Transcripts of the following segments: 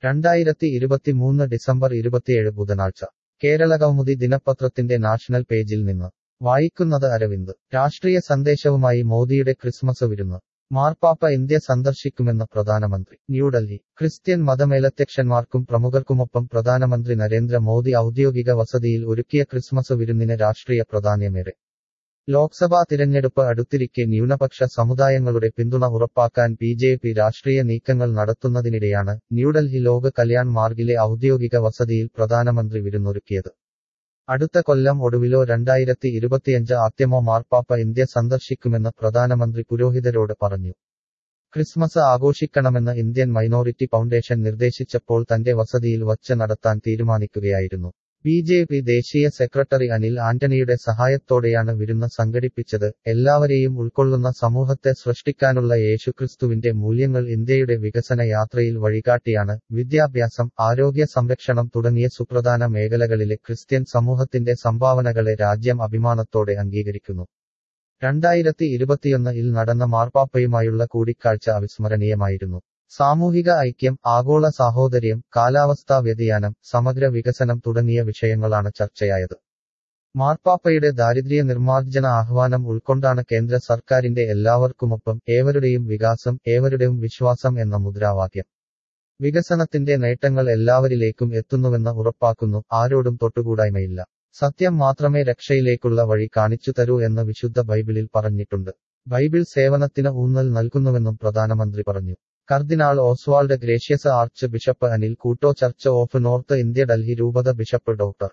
രണ്ടായിരത്തി ഇരുപത്തിമൂന്ന് ഡിസംബർ ഇരുപത്തിയേഴ് ബുധനാഴ്ച കേരളകൗമുദി ദിനപത്രത്തിന്റെ നാഷണൽ പേജിൽ നിന്ന് വായിക്കുന്നത് അരവിന്ദ് രാഷ്ട്രീയ സന്ദേശവുമായി മോദിയുടെ ക്രിസ്മസ് വിരുന്ന് മാർപ്പാപ്പ ഇന്ത്യ സന്ദർശിക്കുമെന്ന് പ്രധാനമന്ത്രി ന്യൂഡൽഹി ക്രിസ്ത്യൻ മതമേലധ്യക്ഷന്മാർക്കും പ്രമുഖർക്കുമൊപ്പം പ്രധാനമന്ത്രി നരേന്ദ്ര മോദി ഔദ്യോഗിക വസതിയിൽ ഒരുക്കിയ ക്രിസ്മസ് വിരുന്നിന് രാഷ്ട്രീയ പ്രാധാന്യമേറെ ലോക്സഭാ തിരഞ്ഞെടുപ്പ് അടുത്തിരിക്കെ ന്യൂനപക്ഷ സമുദായങ്ങളുടെ പിന്തുണ ഉറപ്പാക്കാൻ ബി ജെ പി രാഷ്ട്രീയ നീക്കങ്ങൾ നടത്തുന്നതിനിടെയാണ് ന്യൂഡൽഹി ലോക കല്യാൺ മാർഗിലെ ഔദ്യോഗിക വസതിയിൽ പ്രധാനമന്ത്രി വിരുന്നൊരുക്കിയത് അടുത്ത കൊല്ലം ഒടുവിലോ രണ്ടായിരത്തി ഇരുപത്തിയഞ്ച് ആദ്യമോ മാർപ്പാപ്പ ഇന്ത്യ സന്ദർശിക്കുമെന്ന് പ്രധാനമന്ത്രി പുരോഹിതരോട് പറഞ്ഞു ക്രിസ്മസ് ആഘോഷിക്കണമെന്ന് ഇന്ത്യൻ മൈനോറിറ്റി ഫൗണ്ടേഷൻ നിർദ്ദേശിച്ചപ്പോൾ തന്റെ വസതിയിൽ വച്ച് നടത്താൻ തീരുമാനിക്കുകയായിരുന്നു ബി ജെ പി ദേശീയ സെക്രട്ടറി അനിൽ ആന്റണിയുടെ സഹായത്തോടെയാണ് വിരുന്ന് സംഘടിപ്പിച്ചത് എല്ലാവരെയും ഉൾക്കൊള്ളുന്ന സമൂഹത്തെ സൃഷ്ടിക്കാനുള്ള യേശുക്രിസ്തുവിന്റെ മൂല്യങ്ങൾ ഇന്ത്യയുടെ വികസന യാത്രയിൽ വഴികാട്ടിയാണ് വിദ്യാഭ്യാസം ആരോഗ്യ സംരക്ഷണം തുടങ്ങിയ സുപ്രധാന മേഖലകളിലെ ക്രിസ്ത്യൻ സമൂഹത്തിന്റെ സംഭാവനകളെ രാജ്യം അഭിമാനത്തോടെ അംഗീകരിക്കുന്നു രണ്ടായിരത്തി ഇരുപത്തിയൊന്നിൽ നടന്ന മാർപ്പാപ്പയുമായുള്ള കൂടിക്കാഴ്ച അവിസ്മരണീയമായിരുന്നു സാമൂഹിക ഐക്യം ആഗോള സാഹോദര്യം കാലാവസ്ഥാ വ്യതിയാനം സമഗ്ര വികസനം തുടങ്ങിയ വിഷയങ്ങളാണ് ചർച്ചയായത് മാർപ്പാപ്പയുടെ ദാരിദ്ര്യ നിർമ്മാർജ്ജന ആഹ്വാനം ഉൾക്കൊണ്ടാണ് കേന്ദ്ര സർക്കാരിന്റെ എല്ലാവർക്കുമൊപ്പം ഏവരുടെയും വികാസം ഏവരുടെയും വിശ്വാസം എന്ന മുദ്രാവാക്യം വികസനത്തിന്റെ നേട്ടങ്ങൾ എല്ലാവരിലേക്കും എത്തുന്നുവെന്ന് ഉറപ്പാക്കുന്നു ആരോടും തൊട്ടുകൂടായ്മയില്ല സത്യം മാത്രമേ രക്ഷയിലേക്കുള്ള വഴി കാണിച്ചു തരൂ എന്ന് വിശുദ്ധ ബൈബിളിൽ പറഞ്ഞിട്ടുണ്ട് ബൈബിൾ സേവനത്തിന് ഊന്നൽ നൽകുന്നുവെന്നും പ്രധാനമന്ത്രി പറഞ്ഞു കർദിനാൾ Oswald Gracias archbishop Anil Couto church of north India Delhi രൂപത bishop doctor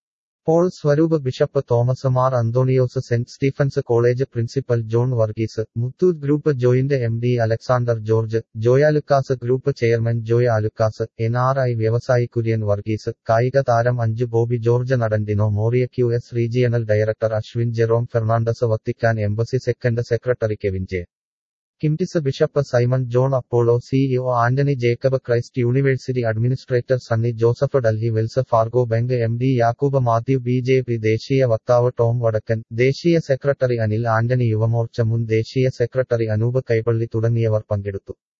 Paul Swaroop bishop Thomas Mar Anthonios saint Stephen's college principal John Varghese Muthoot group joint M D Alexander George Joyalukkas group chairman Joy Alukkas N R I വ്യവസായി കുര്യൻ വർഗീസ് കായിക താരം അഞ്ച് ബോബി ജോർജ് നടൻ Dino Morea Q S regional director Ashwin Jerome Fernandes Vatican embassy second secretary Kevin J കിംറ്റിസ് bishop Simon John Apollo CEO Antony Jacob Christ university administrator Sunny Joseph Delhi Wells Fargo bank M D Yakub Mathew B J P ദേശീയ വക്താവ് Tom വടക്കൻ ദേശീയ secretary Anil Antony Yuva Morcha മുൻ ദേശീയ secretary Anoop Kaipally തുടങ്ങിയവർ പങ്കെടുത്തു